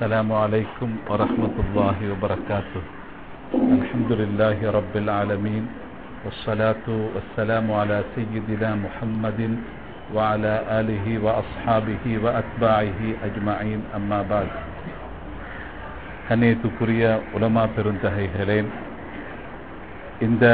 السلام عليكم ورحمة الله وبركاته الحمد لله رب العالمين والصلاة والسلام على سيدنا محمد وعلى آله وأصحابه وأتباعه أجمعين أما بعد கண்ணியத்துக்குரிய உலமா பெருந்தகைகளே இந்த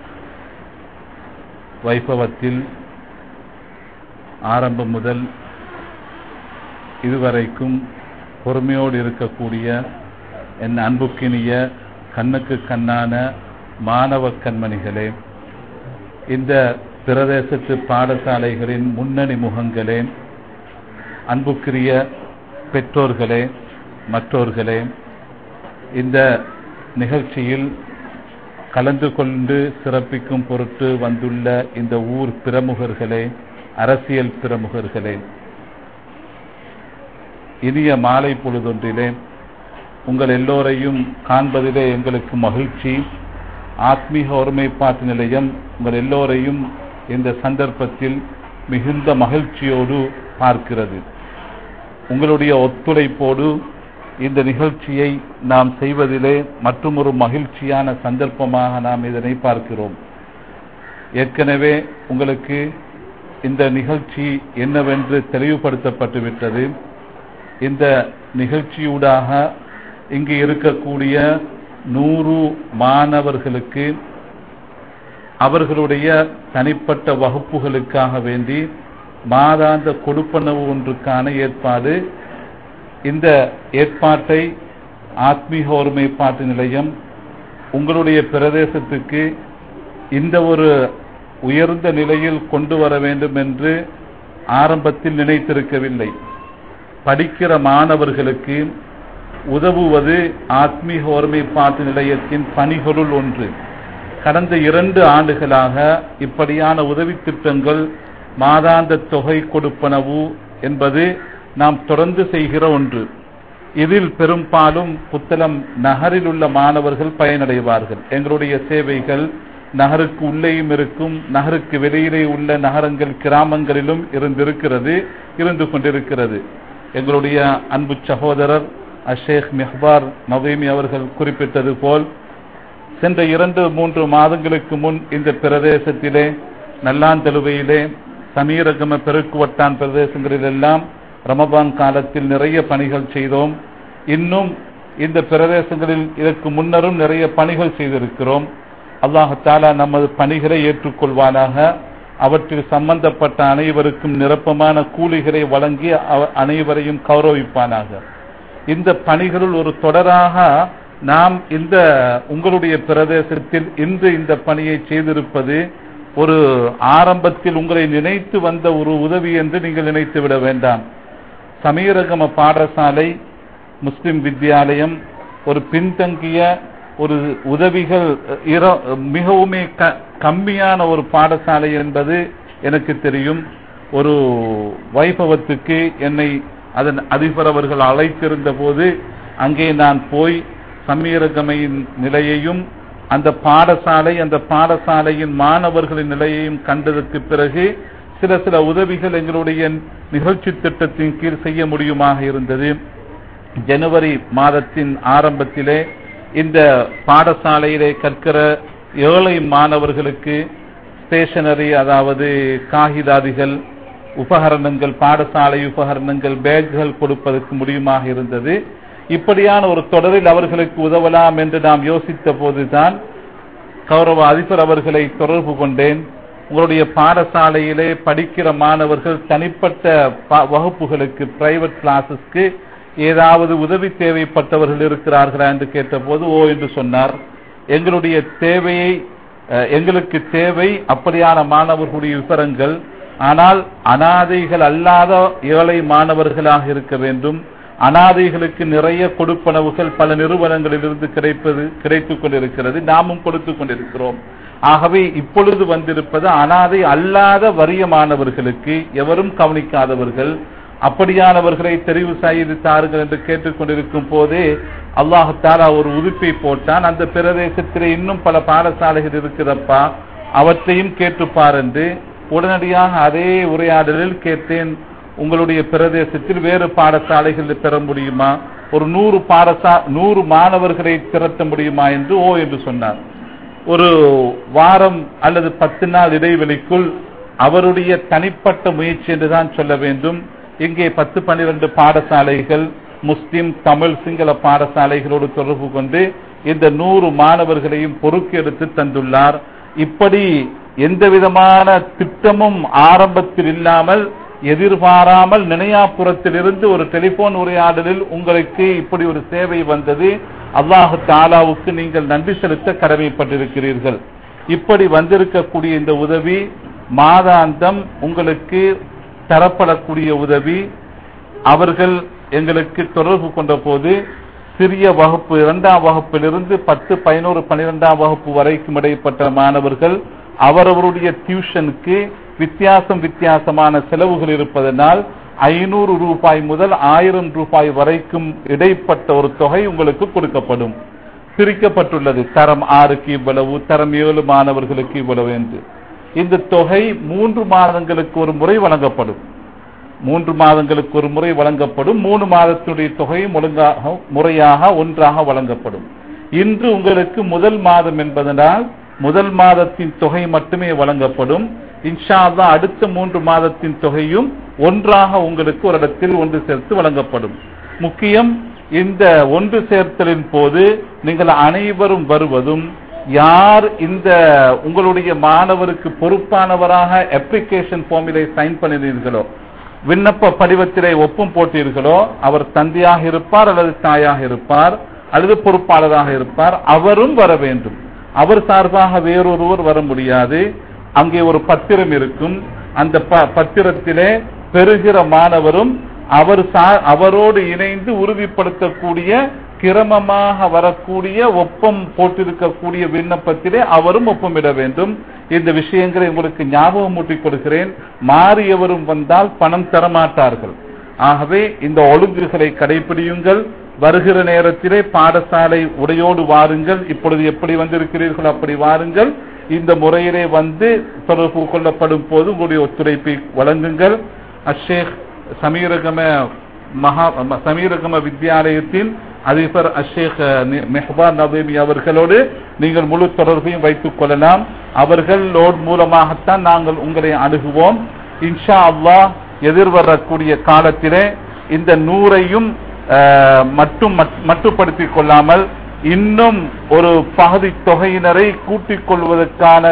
வைபவத்தில் ஆரம்பம் முதல் இதுவரைக்கும் பொறுமையோடு இருக்கக்கூடிய என் அன்புக்கினிய கண்ணுக்கு கண்ணான மாணவ கண்மணிகளே இந்த பிரதேசத்து பாடசாலைகளின் முன்னணி முகங்களே அன்புக்குரிய பெற்றோர்களே மற்றோர்களே இந்த நிகழ்ச்சியில் கலந்து கொண்டு சிறப்பிக்கும் பொருட்டு வந்துள்ள இந்த ஊர் பிரமுகர்களே அரசியல் பிரமுகர்களே இனிய மாலை பொழுதொன்றிலே உங்கள் எல்லோரையும் காண்பதிலே எங்களுக்கு மகிழ்ச்சி ஆத்மீக ஒருமைப்பாட்டு நிலையம் உங்கள் எல்லோரையும் இந்த சந்தர்ப்பத்தில் மிகுந்த மகிழ்ச்சியோடு பார்க்கிறது உங்களுடைய ஒத்துழைப்போடு இந்த நிகழ்ச்சியை நாம் செய்வதிலே மற்றும் ஒரு மகிழ்ச்சியான சந்தர்ப்பமாக நாம் இதனை பார்க்கிறோம் ஏற்கனவே உங்களுக்கு இந்த நிகழ்ச்சி என்னவென்று தெளிவுபடுத்தப்பட்டுவிட்டது இந்த நிகழ்ச்சியூடாக இங்கு இருக்கக்கூடிய நூறு மாணவர்களுக்கு அவர்களுடைய தனிப்பட்ட வகுப்புகளுக்காக வேண்டி மாதாந்த கொடுப்பனவு ஒன்றுக்கான ஏற்பாடு இந்த ஏற்பாட்டை ஆத்மீக ஒருமைப்பாட்டு நிலையம் உங்களுடைய பிரதேசத்துக்கு இந்த ஒரு உயர்ந்த நிலையில் கொண்டு வர வேண்டும் என்று ஆரம்பத்தில் நினைத்திருக்கவில்லை படிக்கிற மாணவர்களுக்கு உதவுவது ஆத்மீக ஒருமைப்பாட்டு நிலையத்தின் பணிகளுள் ஒன்று கடந்த இரண்டு ஆண்டுகளாக இப்படியான உதவி திட்டங்கள் மாதாந்த தொகை கொடுப்பனவு என்பது நாம் தொடர்ந்து செய்கிற ஒன்று இதில் பெரும்பாலும் புத்தளம் நகரில் உள்ள மாணவர்கள் பயனடைவார்கள் எங்களுடைய சேவைகள் நகருக்கு உள்ளேயும் இருக்கும் நகருக்கு வெளியிலே உள்ள நகரங்கள் கிராமங்களிலும் இருந்திருக்கிறது இருந்து கொண்டிருக்கிறது எங்களுடைய அன்பு சகோதரர் அஷேக் மெஹ்பார் நவீமி அவர்கள் குறிப்பிட்டது போல் சென்ற இரண்டு மூன்று மாதங்களுக்கு முன் இந்த பிரதேசத்திலே நல்லாந்தலுவையிலே சமீரகம பெருக்கு வட்டான் பிரதேசங்களில் எல்லாம் ரமபான் காலத்தில் நிறைய பணிகள் செய்தோம் இன்னும் இந்த பிரதேசங்களில் இதற்கு முன்னரும் நிறைய பணிகள் செய்திருக்கிறோம் அல்லாஹாலா நமது பணிகளை ஏற்றுக்கொள்வானாக அவற்றில் சம்பந்தப்பட்ட அனைவருக்கும் நிரப்பமான கூலிகளை வழங்கி அனைவரையும் கௌரவிப்பானாக இந்த பணிகளுள் ஒரு தொடராக நாம் இந்த உங்களுடைய பிரதேசத்தில் இன்று இந்த பணியை செய்திருப்பது ஒரு ஆரம்பத்தில் உங்களை நினைத்து வந்த ஒரு உதவி என்று நீங்கள் நினைத்து விட வேண்டாம் சமீரகம பாடசாலை முஸ்லிம் வித்யாலயம் ஒரு பின்தங்கிய ஒரு உதவிகள் மிகவுமே கம்மியான ஒரு பாடசாலை என்பது எனக்கு தெரியும் ஒரு வைபவத்துக்கு என்னை அதன் அதிபர் அவர்கள் அழைத்திருந்த போது அங்கே நான் போய் சமீரகமையின் நிலையையும் அந்த பாடசாலை அந்த பாடசாலையின் மாணவர்களின் நிலையையும் கண்டதற்கு பிறகு சில சில உதவிகள் எங்களுடைய நிகழ்ச்சி திட்டத்தின் கீழ் செய்ய முடியுமாக இருந்தது ஜனவரி மாதத்தின் ஆரம்பத்திலே இந்த பாடசாலையிலே கற்கிற ஏழை மாணவர்களுக்கு ஸ்டேஷனரி அதாவது காகிதாதிகள் உபகரணங்கள் பாடசாலை உபகரணங்கள் பேக்குகள் கொடுப்பதற்கு முடியுமாக இருந்தது இப்படியான ஒரு தொடரில் அவர்களுக்கு உதவலாம் என்று நாம் யோசித்த போதுதான் கௌரவ அதிபர் அவர்களை தொடர்பு கொண்டேன் உங்களுடைய பாடசாலையிலே படிக்கிற மாணவர்கள் தனிப்பட்ட வகுப்புகளுக்கு பிரைவேட் கிளாஸஸ்க்கு ஏதாவது உதவி தேவைப்பட்டவர்கள் இருக்கிறார்களா என்று கேட்டபோது ஓ என்று சொன்னார் எங்களுடைய தேவையை எங்களுக்கு தேவை அப்படியான மாணவர்களுடைய விவரங்கள் ஆனால் அனாதைகள் அல்லாத ஏழை மாணவர்களாக இருக்க வேண்டும் அனாதைகளுக்கு நிறைய கொடுப்பனவுகள் பல நிறுவனங்களிலிருந்து கிடைப்பது கிடைத்துக் கொண்டிருக்கிறது நாமும் கொடுத்துக் கொண்டிருக்கிறோம் ஆகவே இப்பொழுது வந்திருப்பது அனாதை அல்லாத வறிய மாணவர்களுக்கு எவரும் கவனிக்காதவர்கள் அப்படியானவர்களை தெரிவு செய்து தாருங்கள் என்று கேட்டுக்கொண்டிருக்கும் போதே அல்லாஹாலா ஒரு உதுப்பை போட்டான் அந்த பிரதேசத்திலே இன்னும் பல பாடசாலைகள் இருக்கிறப்பா அவற்றையும் கேட்டுப்பார் என்று உடனடியாக அதே உரையாடலில் கேட்டேன் உங்களுடைய பிரதேசத்தில் வேறு பாடசாலைகளில் பெற முடியுமா ஒரு நூறு பாடசா நூறு மாணவர்களை திரட்ட முடியுமா என்று ஓ என்று சொன்னார் ஒரு வாரம் அல்லது பத்து நாள் இடைவெளிக்குள் அவருடைய தனிப்பட்ட முயற்சி என்றுதான் சொல்ல வேண்டும் இங்கே பத்து பன்னிரண்டு பாடசாலைகள் முஸ்லிம் தமிழ் சிங்கள பாடசாலைகளோடு தொடர்பு கொண்டு இந்த நூறு மாணவர்களையும் பொறுக்கெடுத்து தந்துள்ளார் இப்படி எந்த விதமான திட்டமும் ஆரம்பத்தில் இல்லாமல் எதிர்பாராமல் நினையாபுரத்திலிருந்து ஒரு டெலிபோன் உரையாடலில் உங்களுக்கு இப்படி ஒரு சேவை வந்தது அல்லாஹு தாலாவுக்கு நீங்கள் நன்றி செலுத்த கடமைப்பட்டிருக்கிறீர்கள் இப்படி வந்திருக்கக்கூடிய இந்த உதவி மாதாந்தம் உங்களுக்கு தரப்படக்கூடிய உதவி அவர்கள் எங்களுக்கு தொடர்பு கொண்ட போது சிறிய வகுப்பு இரண்டாம் வகுப்பிலிருந்து பத்து பதினோரு பன்னிரெண்டாம் வகுப்பு வரைக்கும் இடைப்பட்ட மாணவர்கள் அவரவருடைய டியூஷனுக்கு வித்தியாசம் வித்தியாசமான செலவுகள் இருப்பதனால் ஐநூறு ரூபாய் முதல் ஆயிரம் ரூபாய் வரைக்கும் இடைப்பட்ட ஒரு தொகை உங்களுக்கு கொடுக்கப்படும் பிரிக்கப்பட்டுள்ளது தரம் ஆறுக்கு இவ்வளவு தரம் ஏழு மாணவர்களுக்கு இவ்வளவு என்று இந்த தொகை மூன்று மாதங்களுக்கு ஒரு முறை வழங்கப்படும் மூன்று மாதங்களுக்கு ஒரு முறை வழங்கப்படும் மூணு மாதத்துடைய தொகையும் ஒழுங்காக முறையாக ஒன்றாக வழங்கப்படும் இன்று உங்களுக்கு முதல் மாதம் என்பதனால் முதல் மாதத்தின் தொகை மட்டுமே வழங்கப்படும் இன்ஷா அல்லா அடுத்த மூன்று மாதத்தின் தொகையும் ஒன்றாக உங்களுக்கு ஒரு இடத்தில் ஒன்று சேர்த்து வழங்கப்படும் முக்கியம் இந்த ஒன்று சேர்த்தலின் போது நீங்கள் அனைவரும் வருவதும் யார் இந்த உங்களுடைய மாணவருக்கு பொறுப்பானவராக அப்ளிகேஷன் ஃபார்மிலே சைன் பண்ணினீர்களோ விண்ணப்ப படிவத்திலே ஒப்பும் போட்டீர்களோ அவர் தந்தையாக இருப்பார் அல்லது தாயாக இருப்பார் அல்லது பொறுப்பாளராக இருப்பார் அவரும் வர வேண்டும் அவர் சார்பாக வேறொருவர் வர முடியாது அங்கே ஒரு பத்திரம் இருக்கும் அந்த பத்திரத்திலே பெறுகிற மாணவரும் அவர் அவரோடு இணைந்து உறுதிப்படுத்தக்கூடிய கிரமமாக வரக்கூடிய ஒப்பம் போட்டிருக்கக்கூடிய விண்ணப்பத்திலே அவரும் ஒப்பமிட வேண்டும் இந்த விஷயங்களை உங்களுக்கு ஞாபகம் ஊட்டிக் கொடுக்கிறேன் மாறியவரும் வந்தால் பணம் தரமாட்டார்கள் ஆகவே இந்த ஒழுங்குகளை கடைபிடியுங்கள் வருகிற நேரத்திலே பாடசாலை உடையோடு வாருங்கள் இப்பொழுது எப்படி வந்திருக்கிறீர்கள் அப்படி வாருங்கள் இந்த முறையிலே வந்து தொடர்பு கொள்ளப்படும் போது உங்களுடைய ஒத்துழைப்பை வழங்குங்கள் அஷேக் சமீரகம மகா சமீரகம வித்யாலயத்தின் அதிபர் அஷேக் மெஹபான் நபீமி அவர்களோடு நீங்கள் முழு தொடர்பையும் வைத்துக் கொள்ளலாம் அவர்களோடு மூலமாகத்தான் நாங்கள் உங்களை அணுகுவோம் இன்ஷா அல்லாஹ் எதிர்வரக்கூடிய காலத்திலே இந்த நூறையும் மட்டும் மட்டுப்படுத்திக் கொள்ளாமல் இன்னும் ஒரு பகுதி தொகையினரை கூட்டிக் கொள்வதற்கான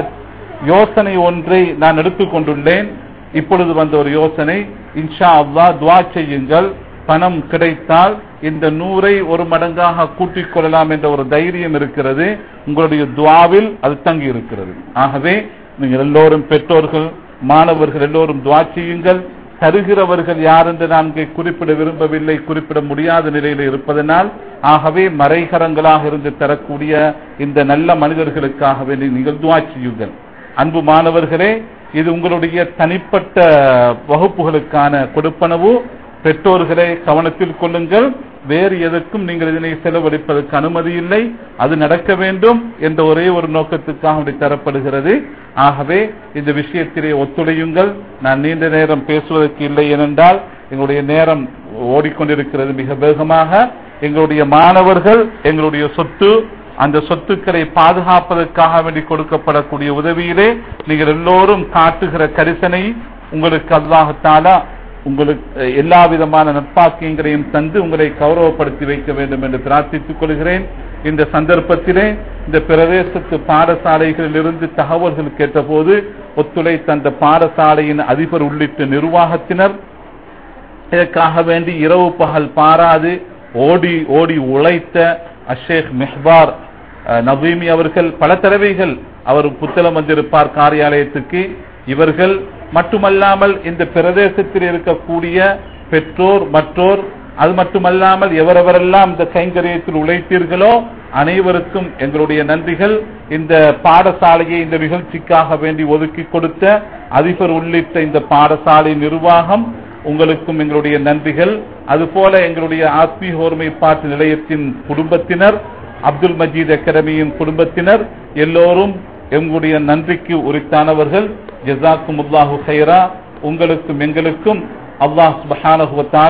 யோசனை ஒன்றை நான் எடுத்துக்கொண்டுள்ளேன் இப்பொழுது வந்த ஒரு யோசனை இன்ஷா அல்லா துவா செய்யுங்கள் பணம் கிடைத்தால் இந்த நூறை ஒரு மடங்காக கூட்டிக் கொள்ளலாம் என்ற ஒரு தைரியம் இருக்கிறது உங்களுடைய துவாவில் அது தங்கி இருக்கிறது ஆகவே நீங்கள் எல்லோரும் பெற்றோர்கள் மாணவர்கள் எல்லோரும் துவா செய்யுங்கள் தருகிறவர்கள் யார் என்று நான் இங்கே குறிப்பிட விரும்பவில்லை குறிப்பிட முடியாத நிலையில் இருப்பதனால் ஆகவே மறைகரங்களாக இருந்து தரக்கூடிய இந்த நல்ல மனிதர்களுக்காக வேண்டி நீங்கள் துவா செய்யுங்கள் அன்பு மாணவர்களே இது உங்களுடைய தனிப்பட்ட வகுப்புகளுக்கான கொடுப்பனவு பெற்றோர்களை கவனத்தில் கொள்ளுங்கள் வேறு எதற்கும் நீங்கள் இதனை செலவழிப்பதற்கு அனுமதி இல்லை அது நடக்க வேண்டும் என்ற ஒரே ஒரு நோக்கத்துக்காக அப்படி தரப்படுகிறது ஆகவே இந்த விஷயத்திலே ஒத்துழையுங்கள் நான் நீண்ட நேரம் பேசுவதற்கு இல்லை ஏனென்றால் எங்களுடைய நேரம் ஓடிக்கொண்டிருக்கிறது மிக வேகமாக எங்களுடைய மாணவர்கள் எங்களுடைய சொத்து அந்த சொத்துக்களை பாதுகாப்பதற்காக வேண்டி கொடுக்கப்படக்கூடிய உதவியிலே நீங்கள் எல்லோரும் காட்டுகிற கரிசனை உங்களுக்கு அல்லாஹத்தாலா உங்களுக்கு எல்லா விதமான நட்பாக்கியங்களையும் தந்து உங்களை கௌரவப்படுத்தி வைக்க வேண்டும் என்று பிரார்த்தித்துக் கொள்கிறேன் இந்த சந்தர்ப்பத்திலே இந்த பிரதேசத்து பாடசாலைகளில் இருந்து தகவல்கள் கேட்டபோது ஒத்துழைத்த அந்த பாடசாலையின் அதிபர் உள்ளிட்ட நிர்வாகத்தினர் இதற்காக வேண்டி இரவு பகல் பாராது ஓடி ஓடி உழைத்த அஷேக் மெஹ்பார் நவீமி அவர்கள் பல தடவைகள் அவர் புத்தளம் வந்திருப்பார் காரியாலயத்துக்கு இவர்கள் மட்டுமல்லாமல் இந்த பிரதேசத்தில் இருக்கக்கூடிய பெற்றோர் மற்றோர் அது மட்டுமல்லாமல் எவரெவரெல்லாம் இந்த கைங்கரியத்தில் உழைத்தீர்களோ அனைவருக்கும் எங்களுடைய நன்றிகள் இந்த பாடசாலையை இந்த நிகழ்ச்சிக்காக வேண்டி ஒதுக்கி கொடுத்த அதிபர் உள்ளிட்ட இந்த பாடசாலை நிர்வாகம் உங்களுக்கும் எங்களுடைய நன்றிகள் அதுபோல எங்களுடைய ஆத்மீக ஒருமைப்பாட்டு நிலையத்தின் குடும்பத்தினர் அப்துல் மஜீத் அகாடமியின் குடும்பத்தினர் எல்லோரும் எங்களுடைய நன்றிக்கு உரித்தானவர்கள் ஜசாக்கும் உல்லாஹு ஹைரா உங்களுக்கும் எங்களுக்கும் அல்லாஹ் சுபஹானஹு தாலா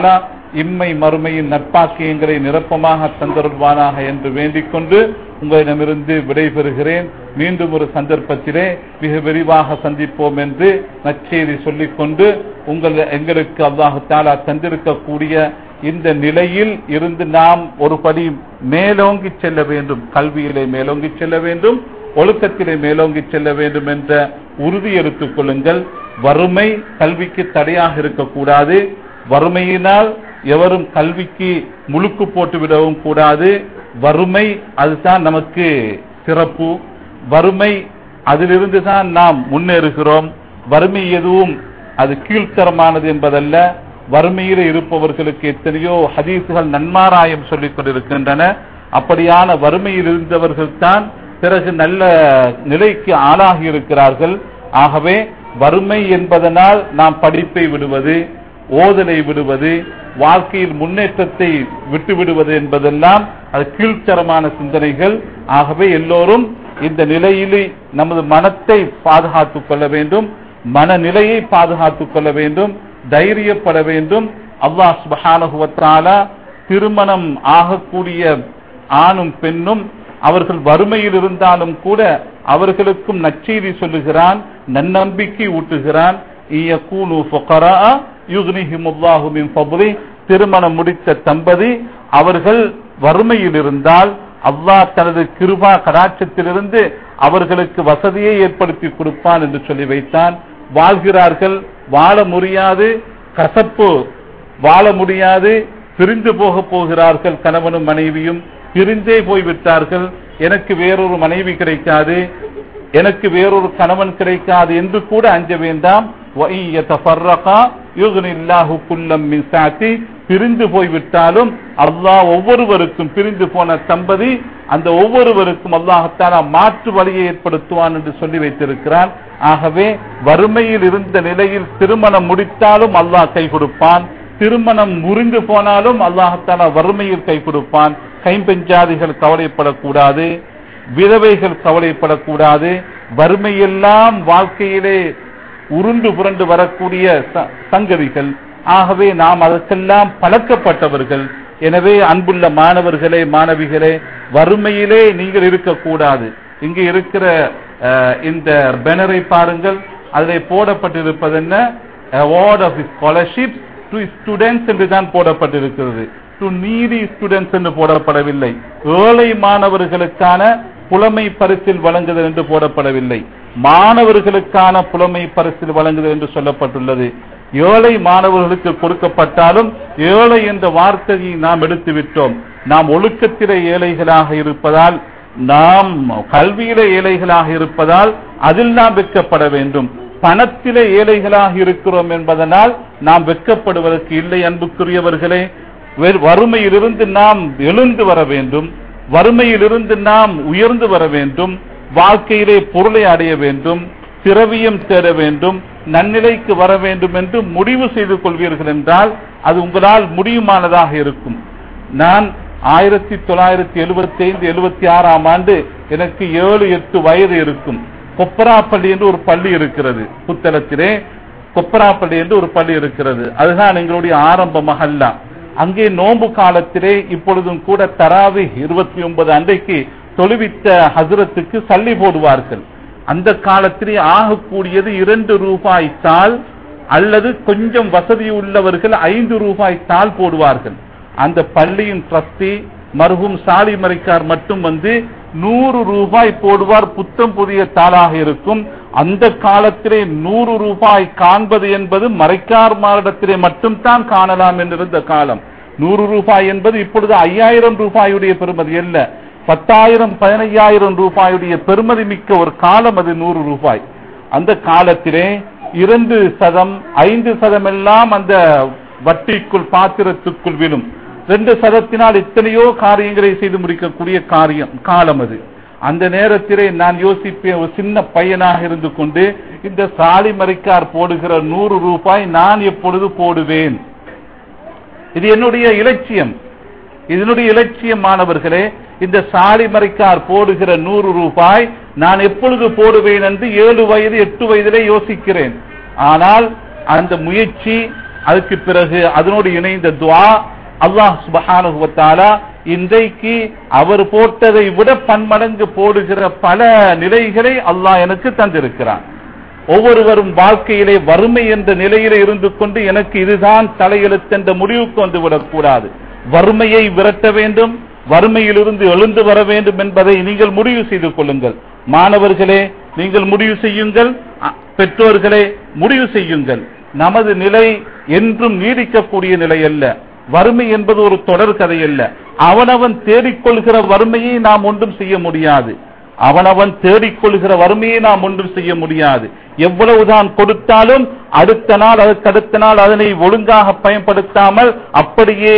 இம்மை மறுமையின் நட்பாக்கியங்களை நிரப்பமாக தந்தருள்வானாக என்று வேண்டிக் கொண்டு உங்களிடமிருந்து விடைபெறுகிறேன் மீண்டும் ஒரு சந்தர்ப்பத்திலே மிக விரிவாக சந்திப்போம் என்று நற்செய்தி சொல்லிக்கொண்டு உங்கள் எங்களுக்கு அல்லாஹு தாலா தந்திருக்கக்கூடிய இந்த நிலையில் இருந்து நாம் ஒரு படி மேலோங்கி செல்ல வேண்டும் கல்வியிலே மேலோங்கி செல்ல வேண்டும் ஒழுக்கத்திலே மேலோங்கி செல்ல வேண்டும் என்ற உறுதி எடுத்துக் கொள்ளுங்கள் வறுமை கல்விக்கு தடையாக இருக்கக்கூடாது வறுமையினால் எவரும் கல்விக்கு முழுக்கு போட்டு விடவும் கூடாது வறுமை அதுதான் நமக்கு சிறப்பு வறுமை அதிலிருந்து தான் நாம் முன்னேறுகிறோம் வறுமை எதுவும் அது கீழ்த்தரமானது என்பதல்ல வறுமையில் இருப்பவர்களுக்கு எத்தனையோ ஹதீசுகள் நன்மாராயம் சொல்லிக் கொண்டிருக்கின்றன அப்படியான வறுமையில் இருந்தவர்கள் தான் பிறகு நல்ல நிலைக்கு ஆளாகி இருக்கிறார்கள் ஆகவே வறுமை என்பதனால் நாம் படிப்பை விடுவது ஓதலை விடுவது வாழ்க்கையில் முன்னேற்றத்தை விட்டு விடுவது என்பதெல்லாம் அது கீழ்த்தரமான சிந்தனைகள் ஆகவே எல்லோரும் இந்த நிலையிலே நமது மனத்தை பாதுகாத்துக் கொள்ள வேண்டும் மனநிலையை பாதுகாத்துக் கொள்ள வேண்டும் தைரியப்பட வேண்டும் அல்லாஹ் சுபஹானகுவத்தாலா திருமணம் ஆகக்கூடிய ஆணும் பெண்ணும் அவர்கள் வறுமையில் இருந்தாலும் கூட அவர்களுக்கும் நற்செய்தி சொல்லுகிறான் நன்னம்பிக்கை ஊட்டுகிறான் இயக்கூனு ஃபுகரா யுக்னிஹிமுல்லாஹு மின் ஃபضله திருமணம் முடித்த தம்பதி அவர்கள் வறுமையில் இருந்தால் அல்லாஹ் தனது கிருபா கடாட்சத்திலிருந்து அவர்களுக்கு வசதியை ஏற்படுத்தி கொடுப்பான் என்று சொல்லி வைத்தான் வாழ்கிறார்கள் வாழ முடியாது கசப்பு வாழ முடியாது பிரிந்து போக போகிறார்கள் கணவனும் மனைவியும் பிரிந்தே போய்விட்டார்கள் எனக்கு வேறொரு மனைவி கிடைக்காது எனக்கு வேறொரு கணவன் கிடைக்காது என்று கூட அஞ்ச வேண்டாம் وَإِن يَتَفَرَّقَا يُغْنِ اللَّهُ كُلًّا مِنْ سَعَتِهِ பிரிந்து போய்விட்டாலும் அல்லாஹ் ஒவ்வொருவருக்கும் பிரிந்து போன தம்பதி அந்த ஒவ்வொருவருக்கும் அல்லாஹத்தாலா மாற்று வழியை ஏற்படுத்துவான் என்று சொல்லி வைத்திருக்கிறான் ஆகவே வறுமையில் இருந்த நிலையில் திருமணம் முடித்தாலும் அல்லாஹ் கை கொடுப்பான் திருமணம் முறிந்து போனாலும் அல்லாஹத்தாலா வறுமையில் கை கொடுப்பான் கைம்பெஞ்சாதிகள் கவலைப்படக்கூடாது விதவைகள் கவலைப்படக்கூடாது வறுமையெல்லாம் வாழ்க்கையிலே உருண்டு புரண்டு வரக்கூடிய ச- சங்கதிகள் ஆகவே நாம் அதற்கெல்லாம் பழக்கப்பட்டவர்கள் எனவே அன்புள்ள மாணவர்களே மாணவிகளே வறுமையிலே நீங்கள் இருக்கக்கூடாது இங்கு இருக்கிற அஹ், இந்த பேனரை பாருங்கள் அதில் போடப்பட்டிருப்பது என்ன award of scholarship to students என்று தான் போடப்பட்டிருக்கிறது டு நீடி ஸ்டூடெண்ட்ஸ் என்று போடப்படவில்லை ஏழை மாணவர்களுக்கான புலமை பரிசில் வழங்குதல் என்று போடப்படவில்லை மாணவர்களுக்கான புலமை பரிசில் வழங்குதல் என்று சொல்லப்பட்டுள்ளது ஏழை மாணவர்களுக்கு கொடுக்கப்பட்டாலும் ஏழை என்ற வார்த்தையை நாம் எடுத்து விட்டோம் நாம் ஒழுக்கத்திலே ஏழைகளாக இருப்பதால் நாம் கல்வியிலே ஏழைகளாக இருப்பதால் அதில் நாம் வெட்கப்பட வேண்டும் பணத்திலே ஏழைகளாக இருக்கிறோம் என்பதனால் நாம் வெட்கப்படுவதற்கு இல்லை அன்புக்குரியவர்களே வெ- வறுமையிலிருந்து நாம் எழுந்து வர வேண்டும் வறுமையிலிருந்து நாம் உயர்ந்து வர வேண்டும் வாழ்க்கையிலே பொருளை அடைய வேண்டும் திரவியம் தேட வேண்டும் நன்னிலைக்கு வர வேண்டும் என்று முடிவு செய்து கொள்வீர்கள் என்றால் அது உங்களால் முடியுமானதாக இருக்கும் நான் ஆயிரத்தி தொள்ளாயிரத்தி எழுபத்தி ஐந்து எழுபத்தி ஆறாம் ஆண்டு எனக்கு ஏழு எட்டு வயது இருக்கும் கொப்பராப்பள்ளி என்று ஒரு பள்ளி இருக்கிறது புத்தளத்திலே கொப்பராப்பள்ளி என்று ஒரு பள்ளி இருக்கிறது அதுதான் எங்களுடைய ஆரம்ப மகல்லா அங்கே நோன்பு காலத்திலே இப்பொழுதும் கூட தராவி இருபத்தி ஒன்பது அன்றைக்கு தொழுவித்த ஹசரத்துக்கு சல்லி போடுவார்கள் அந்த காலத்திலே ஆகக்கூடியது இரண்டு ரூபாய் தாள் அல்லது கொஞ்சம் வசதி உள்ளவர்கள் ஐந்து ரூபாய் தாள் போடுவார்கள் அந்த பள்ளியின் ட்ரஸ்டி மருகும் சாலி மறைக்கார் மட்டும் வந்து நூறு ரூபாய் போடுவார் புத்தம் புதிய தாளாக இருக்கும் அந்த காலத்திலே நூறு ரூபாய் காண்பது என்பது மறைக்கார் மாரிடத்திலே மட்டும் தான் காணலாம் என்றிருந்த காலம் நூறு ரூபாய் என்பது இப்பொழுது ஐயாயிரம் ரூபாயுடைய பெறுமதி அல்ல பத்தாயிரம் பதினையாயிரம் ரூபாயுடைய பெறுமதி மிக்க ஒரு காலம் அது நூறு ரூபாய் அந்த காலத்திலே இரண்டு சதம் ஐந்து சதம் எல்லாம் அந்த வட்டிக்குள் பாத்திரத்துக்குள் விழும் ரெண்டு சதத்தினால் எத்தனையோ காரியங்களை செய்து முடிக்கக்கூடிய காரியம் காலம் அது அந்த நேரத்திலே நான் யோசிப்பேன் ஒரு சின்ன பையனாக இருந்து கொண்டு இந்த சாலி மறைக்கார் போடுகிற நூறு ரூபாய் நான் எப்பொழுது போடுவேன் இது என்னுடைய இலட்சியம் இதனுடைய இலட்சியம் மாணவர்களே இந்த சாலி மறைக்கார் போடுகிற நூறு ரூபாய் நான் எப்பொழுது போடுவேன் என்று ஏழு வயது எட்டு வயதிலே யோசிக்கிறேன் ஆனால் அந்த முயற்சி அதுக்கு பிறகு அதனோடு இணைந்த துஆ அல்லாஹ் சுபஹானஹு வ தஆலா இன்றைக்கு அவர் போட்டதை விட பன்மடங்கு போடுகிற பல நிலைகளை அல்லாஹ் எனக்கு தந்திருக்கிறான் ஒவ்வொருவரும் வாழ்க்கையிலே வறுமை என்ற நிலையிலே இருந்து கொண்டு எனக்கு இதுதான் தலையெழுத்து என்ற முடிவுக்கு வந்து விடக்கூடாது வறுமையை விரட்ட வேண்டும் வறுமையிலிருந்து எழுந்து வர வேண்டும் என்பதை நீங்கள் முடிவு செய்து கொள்ளுங்கள் மாணவர்களே நீங்கள் முடிவு செய்யுங்கள் அ- பெற்றோர்களே முடிவு செய்யுங்கள் நமது நிலை என்றும் நீடிக்கக்கூடிய நிலை அல்ல வறுமை என்பது ஒரு தொடர் கதை அல்ல அவனவன் தேடிக்கொள்கிற வறுமையை நாம் ஒன்றும் செய்ய முடியாது அவனவன் தேடிக்கொள்கிற வறுமையை நாம் ஒன்றும் செய்ய முடியாது எவ்வளவுதான் கொடுத்தாலும் அடுத்த நாள் அதற்கு அடுத்த நாள் அதனை ஒழுங்காக பயன்படுத்தாமல் அப்படியே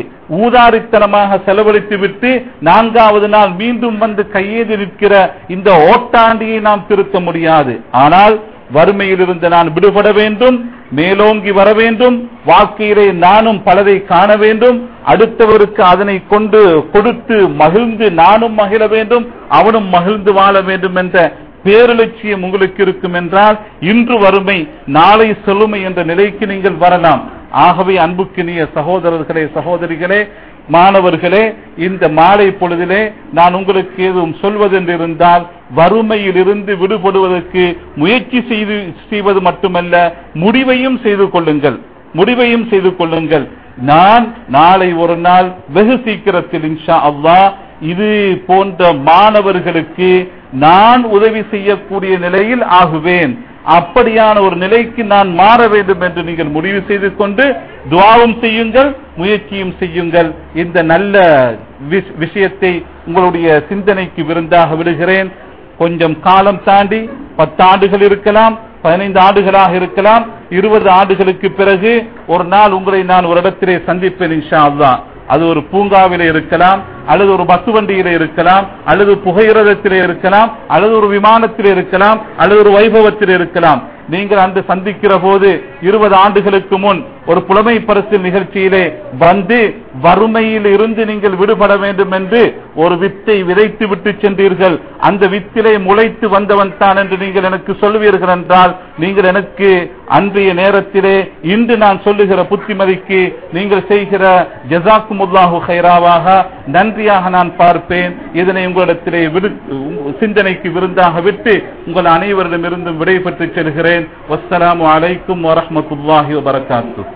ஊதாரித்தனமாக செலவழித்து விட்டு நான்காவது நாள் மீண்டும் வந்து கையேந்தி நிற்கிற இந்த ஓட்டாண்டியை நாம் திருத்த முடியாது ஆனால் வறுமையிலிருந்து நான் விடுபட வேண்டும் மேலோங்கி வர வேண்டும் வாழ்க்கையிலே நானும் பலதை காண வேண்டும் அடுத்தவருக்கு அதனை கொண்டு கொடுத்து மகிழ்ந்து நானும் மகிழ வேண்டும் அவனும் மகிழ்ந்து வாழ வேண்டும் என்ற பேரலட்சியம் உங்களுக்கு இருக்கும் என்றால் இன்று வறுமை நாளை செழுமை என்ற நிலைக்கு நீங்கள் வரலாம் ஆகவே அன்புக்கினிய சகோதரர்களே சகோதரிகளே மாணவர்களே இந்த மாலை பொழுதிலே நான் உங்களுக்கு எதுவும் சொல்வதென்றிருந்தால் வறுமையில் இருந்து விடுபடுவதற்கு முயற்சி செய்து செய்வது மட்டுமல்ல முடிவையும் செய்து கொள்ளுங்கள் முடிவையும் செய்து கொள்ளுங்கள் நான் நாளை ஒரு நாள் வெகு சீக்கிரத்தில் இன்ஷா அல்லாஹ் இது போன்ற மாணவர்களுக்கு நான் உதவி செய்யக்கூடிய நிலையில் ஆகுவேன் அப்படியான ஒரு நிலைக்கு நான் மாற வேண்டும் என்று நீங்கள் முடிவு செய்து கொண்டு துவாவும் செய்யுங்கள் முயற்சியும் செய்யுங்கள் இந்த நல்ல விஷ- விஷயத்தை உங்களுடைய சிந்தனைக்கு விருந்தாக விடுகிறேன் கொஞ்சம் காலம் தாண்டி பத்தாண்டுகள் இருக்கலாம் பதினைந்து ஆண்டுகளாக இருக்கலாம் இருபது ஆண்டுகளுக்கு பிறகு ஒரு நாள் உங்களை நான் ஒரு இடத்திலே சந்திப்பேன் இன்ஷா அல்லாஹ் அது ஒரு பூங்காவிலே இருக்கலாம் அல்லது ஒரு பஸ் வண்டியிலே இருக்கலாம் அல்லது புகையிரதத்திலே இருக்கலாம் அல்லது ஒரு விமானத்திலே இருக்கலாம் அல்லது ஒரு வைபவத்திலே இருக்கலாம் நீங்கள் அன்று சந்திக்கிற போது இருபது ஆண்டுகளுக்கு முன் ஒரு புலமை பரிசில் நிகழ்ச்சியிலே வந்து வறுமையில் இருந்து நீங்கள் விடுபட வேண்டும் என்று ஒரு வித்தை விதைத்து விட்டு சென்றீர்கள் அந்த வித்திலே முளைத்து வந்தவன் தான் என்று நீங்கள் எனக்கு சொல்லுவீர்கள் என்றால் நீங்கள் எனக்கு அன்றைய நேரத்திலே இன்று நான் சொல்லுகிற புத்திமதிக்கு நீங்கள் செய்கிற ஜசாக்குமுல்லாஹு ஹைராவாக நன்றியாக நான் பார்ப்பேன் இதனை உங்களிடத்திலே விடு- சிந்தனைக்கு விருந்தாக விட்டு உங்கள் அனைவரிடமிருந்தும் விடைபெற்று செல்கிறேன் வஸ்ஸலாமு அலைக்கும் வரஹ்மத்துல்லாஹி வபரகாத்துஹு